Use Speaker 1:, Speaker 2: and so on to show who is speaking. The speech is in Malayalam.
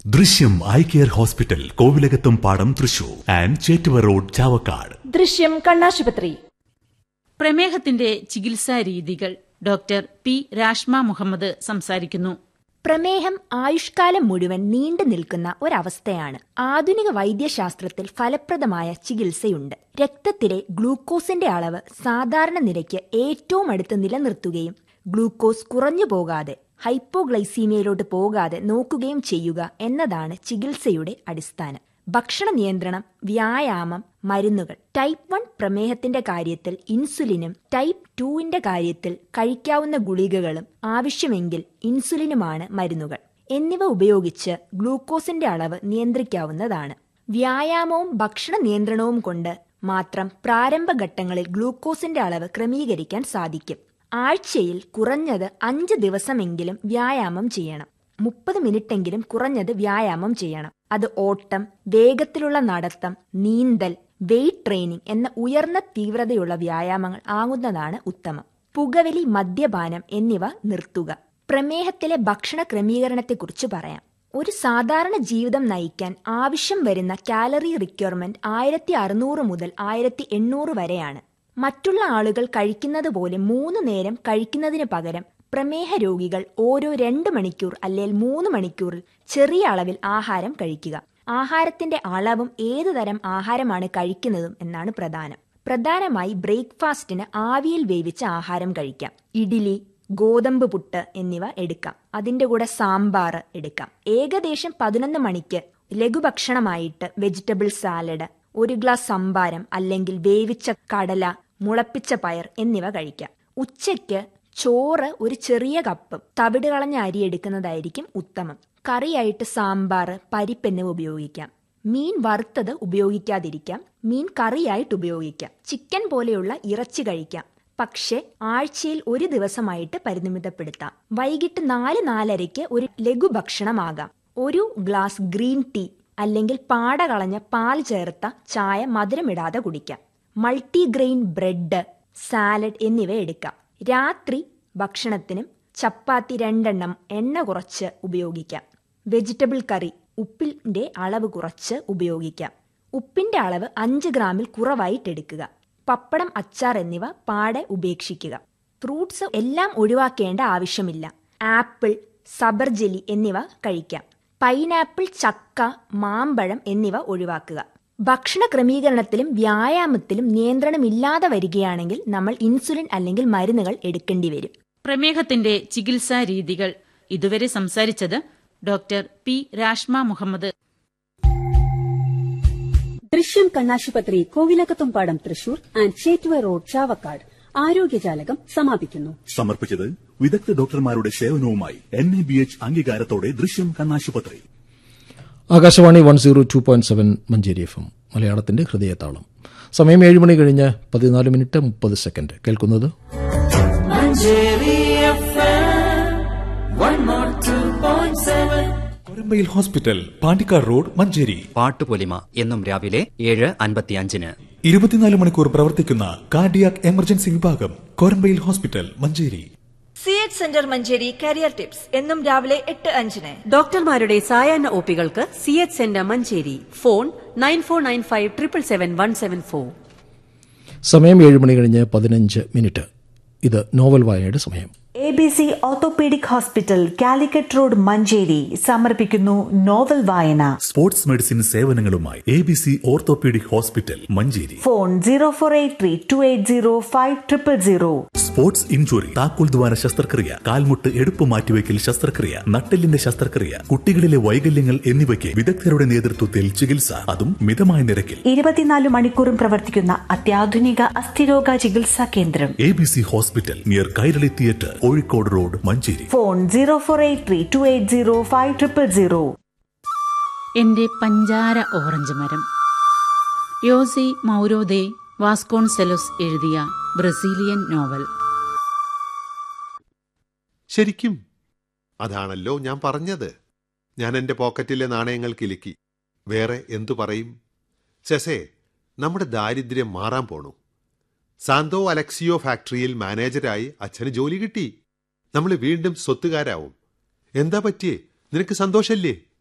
Speaker 1: ദൃശ്യം ഐ കെയർ ഹോസ്പിറ്റൽ കോവിലകത്തും പാടം തൃശൂർ ആൻഡ് ചേറ്റുവ റോഡ് ചാവക്കാട്
Speaker 2: ദൃശ്യം കണ്ണാശുപത്രി
Speaker 3: പ്രമേഹത്തിന്റെ ചികിത്സാ രീതികൾ ഡോക്ടർ പി രാഷ്മ മുഹമ്മദ് സംസാരിക്കുന്നു
Speaker 4: പ്രമേഹം ആയുഷ്കാലം മുഴുവൻ നീണ്ടു നിൽക്കുന്ന ഒരവസ്ഥയാണ് ആധുനിക വൈദ്യശാസ്ത്രത്തിൽ ഫലപ്രദമായ ചികിത്സയുണ്ട് രക്തത്തിലെ ഗ്ലൂക്കോസിന്റെ അളവ് സാധാരണ നിരക്ക് ഏറ്റവും അടുത്ത് നിലനിർത്തുകയും ഗ്ലൂക്കോസ് കുറഞ്ഞു പോകാതെ ഹൈപ്പോഗ്ലൈസീമിയയിലോട്ട് പോകാതെ നോക്കുകയും ചെയ്യുക എന്നതാണ് ചികിത്സയുടെ അടിസ്ഥാനം ഭക്ഷണ നിയന്ത്രണം വ്യായാമം മരുന്നുകൾ ടൈപ്പ് വൺ പ്രമേഹത്തിന്റെ കാര്യത്തിൽ ഇൻസുലിനും ടൈപ്പ് ടുവിന്റെ കാര്യത്തിൽ കഴിക്കാവുന്ന ഗുളികകളും ആവശ്യമെങ്കിൽ ഇൻസുലിനുമാണ് മരുന്നുകൾ എന്നിവ ഉപയോഗിച്ച് ഗ്ലൂക്കോസിന്റെ അളവ് നിയന്ത്രിക്കാവുന്നതാണ് വ്യായാമവും ഭക്ഷണ നിയന്ത്രണവും കൊണ്ട് മാത്രം പ്രാരംഭഘട്ടങ്ങളിൽ ഗ്ലൂക്കോസിന്റെ അളവ് ക്രമീകരിക്കാൻ സാധിക്കും ആഴ്ചയിൽ കുറഞ്ഞത് അഞ്ച് ദിവസമെങ്കിലും വ്യായാമം ചെയ്യണം മുപ്പത് മിനിറ്റെങ്കിലും കുറഞ്ഞത് വ്യായാമം ചെയ്യണം അത് ഓട്ടം വേഗത്തിലുള്ള നടത്തം നീന്തൽ വെയ്റ്റ് ട്രെയിനിങ് എന്ന ഉയർന്ന തീവ്രതയുള്ള വ്യായാമങ്ങൾ ആകുന്നതാണ് ഉത്തമം പുകവലി മദ്യപാനം എന്നിവ നിർത്തുക പ്രമേഹത്തിലെ ഭക്ഷണ ക്രമീകരണത്തെക്കുറിച്ച് പറയാം ഒരു സാധാരണ ജീവിതം നയിക്കാൻ ആവശ്യം വരുന്ന കാലറി റിക്വയർമെന്റ് ആയിരത്തി അറുന്നൂറ് മുതൽ ആയിരത്തി എണ്ണൂറ് വരെയാണ് മറ്റുള്ള ആളുകൾ കഴിക്കുന്നത് പോലെ മൂന്ന് നേരം കഴിക്കുന്നതിന് പകരം പ്രമേഹ രോഗികൾ ഓരോ രണ്ട് മണിക്കൂർ അല്ലെങ്കിൽ മൂന്ന് മണിക്കൂറിൽ ചെറിയ അളവിൽ ആഹാരം കഴിക്കുക ആഹാരത്തിന്റെ അളവും ഏതു തരം ആഹാരമാണ് കഴിക്കുന്നതും എന്നാണ് പ്രധാനം പ്രധാനമായി ബ്രേക്ക്ഫാസ്റ്റിന് ആവിയിൽ വേവിച്ച ആഹാരം കഴിക്കാം ഇഡ്ഡലി ഗോതമ്പ് പുട്ട് എന്നിവ എടുക്കാം അതിന്റെ കൂടെ സാമ്പാർ എടുക്കാം ഏകദേശം പതിനൊന്ന് മണിക്ക് ലഘുഭക്ഷണമായിട്ട് വെജിറ്റബിൾ സാലഡ് ഒരു ഗ്ലാസ് സംഭാരം അല്ലെങ്കിൽ വേവിച്ച കടല മുളപ്പിച്ച പയർ എന്നിവ കഴിക്കാം ഉച്ചയ്ക്ക് ചോറ് ഒരു ചെറിയ കപ്പ് തവിട് കളഞ്ഞ അരി എടുക്കുന്നതായിരിക്കും ഉത്തമം കറിയായിട്ട് സാമ്പാർ പരിപ്പ് എന്നിവ ഉപയോഗിക്കാം മീൻ വറുത്തത് ഉപയോഗിക്കാതിരിക്കാം മീൻ കറിയായിട്ട് ഉപയോഗിക്കാം ചിക്കൻ പോലെയുള്ള ഇറച്ചി കഴിക്കാം പക്ഷെ ആഴ്ചയിൽ ഒരു ദിവസമായിട്ട് പരിമിതപ്പെടുത്താം വൈകിട്ട് നാല് നാലരയ്ക്ക് ഒരു ലഘുഭക്ഷണമാകാം ഒരു ഗ്ലാസ് ഗ്രീൻ ടീ അല്ലെങ്കിൽ പാട കളഞ്ഞ പാൽ ചേർത്ത ചായ മധുരമിടാതെ കുടിക്കാം മൾട്ടിഗ്രെയിൻ ബ്രെഡ് സാലഡ് എന്നിവ എടുക്കാം രാത്രി ഭക്ഷണത്തിനും ചപ്പാത്തി രണ്ടെണ്ണം എണ്ണ കുറച്ച് ഉപയോഗിക്കാം വെജിറ്റബിൾ കറി ഉപ്പിന്റെ അളവ് കുറച്ച് ഉപയോഗിക്കാം ഉപ്പിന്റെ അളവ് അഞ്ച് ഗ്രാമിൽ കുറവായിട്ട് എടുക്കുക പപ്പടം അച്ചാർ എന്നിവ പാടെ ഉപേക്ഷിക്കുക ഫ്രൂട്ട്സ് എല്ലാം ഒഴിവാക്കേണ്ട ആവശ്യമില്ല ആപ്പിൾ സബർജലി എന്നിവ കഴിക്കാം പൈനാപ്പിൾ ചക്ക മാമ്പഴം എന്നിവ ഒഴിവാക്കുക ഭക്ഷണ ക്രമീകരണത്തിലും വ്യായാമത്തിലും നിയന്ത്രണമില്ലാതെ വരികയാണെങ്കിൽ നമ്മൾ ഇൻസുലിൻ അല്ലെങ്കിൽ മരുന്നുകൾ എടുക്കേണ്ടി വരും
Speaker 3: പ്രമേഹത്തിന്റെ ചികിത്സാ രീതികൾ ഇതുവരെ സംസാരിച്ചത് ഡോക്ടർ പി രാഷ്മ മുഹമ്മദ്
Speaker 5: ദൃശ്യം കണ്ണാശുപത്രി കോവിലകത്തുംപാടം തൃശൂർ ആൻഡ് ചേറ്റുവ റോഡ് ചാവക്കാട് ആരോഗ്യജാലകം സമാപിക്കുന്നു
Speaker 1: സമർപ്പിച്ചത് വിദഗ്ധ ഡോക്ടർമാരുടെ സേവനവുമായി എൻ എ ബി എച്ച് അംഗീകാരത്തോടെ ദൃശ്യം കണ്ണാശുപത്രി
Speaker 6: Akashvani one zero two point seven Manjeri F M മലയാളത്തിന്റെ ഹൃദയതാളം സമയം ഏഴ് മണി കഴിഞ്ഞ് പതിനാല് മിനിറ്റ് മുപ്പത് സെക്കൻഡ് കേൾക്കുന്നത്
Speaker 7: കൊരമ്പയിൽ ഹോസ്പിറ്റൽ പാണ്ടിക്കാട് റോഡ് മഞ്ചേരി
Speaker 8: പാട്ടുപൊലിമ എന്നും രാവിലെ ഏഴ് അൻപത്തിയഞ്ചിന്
Speaker 7: ഇരുപത്തിനാല് മണിക്കൂർ പ്രവർത്തിക്കുന്ന കാർഡിയാക് എമർജൻസി വിഭാഗം Korambayil hospital Manjeri
Speaker 2: C H centre Manjeri career tips എന്നും രാവിലെ എട്ട് അഞ്ചിന്
Speaker 5: ഡോക്ടർമാരുടെ സായാഹ്ന ഒപികൾക്ക് C H centre Manjeri phone nine four nine five triple seven one seven four
Speaker 6: സമയം ഏഴ് മണി കഴിഞ്ഞ് പതിനഞ്ച് മിനിറ്റ് ഇത് നോവൽ വായനയുടെ സമയം
Speaker 9: A B C orthopaedic hospital Calicut road Manjeri സമർപ്പിക്കുന്നു നോവൽ വായന
Speaker 1: സ്പോർട്സ് മെഡിസിൻ സേവനങ്ങളുമായി A B C orthopaedic hospital Manjeri
Speaker 9: phone zero four eight three two eight zero five triple zero
Speaker 1: sports injury താക്കോൽ ദ്വാര ശസ്ത്രക്രിയ കാൽമുട്ട് എടുപ്പ് മാറ്റിവെക്കൽ ശസ്ത്രക്രിയ നട്ടെല്ലിന്റെ ശസ്ത്രക്രിയ കുട്ടികളിലെ വൈകല്യങ്ങൾ എന്നിവയ്ക്ക് വിദഗ്ധരുടെ നേതൃത്വത്തിൽ ചികിത്സ അതും മിതമായ നിരക്കിൽ
Speaker 9: ഇരുപത്തിനാല് മണിക്കൂറും പ്രവർത്തിക്കുന്ന അത്യാധുനിക അസ്ഥിരോഗ ചികിത്സാ കേന്ദ്രം
Speaker 1: A B C hospital near Kairali theatre Kozhikode road Manjeri
Speaker 9: phone zero four eight three two eight zero five triple zero
Speaker 3: എന്റെ പഞ്ചാര ഓറഞ്ച് മരം യോസി മൗരോദെ വാസ്കോൺസെലോസ് എഴുതിയ ബ്രസീലിയൻ നോവൽ
Speaker 10: ശരിക്കും അതാണല്ലോ ഞാൻ പറഞ്ഞത് ഞാൻ എന്റെ പോക്കറ്റിലെ നാണയങ്ങൾ കിലുക്കി വേറെ എന്തു പറയും ചെസേ നമ്മുടെ ദാരിദ്ര്യം മാറാൻ പോണു സാന്തോ അലക്സിയോ ഫാക്ടറിയിൽ മാനേജരായി അച്ഛന് ജോലി കിട്ടി നമ്മൾ വീണ്ടും സ്വത്തുകാരാവും എന്താ പറ്റിയേ നിനക്ക് സന്തോഷല്ലേ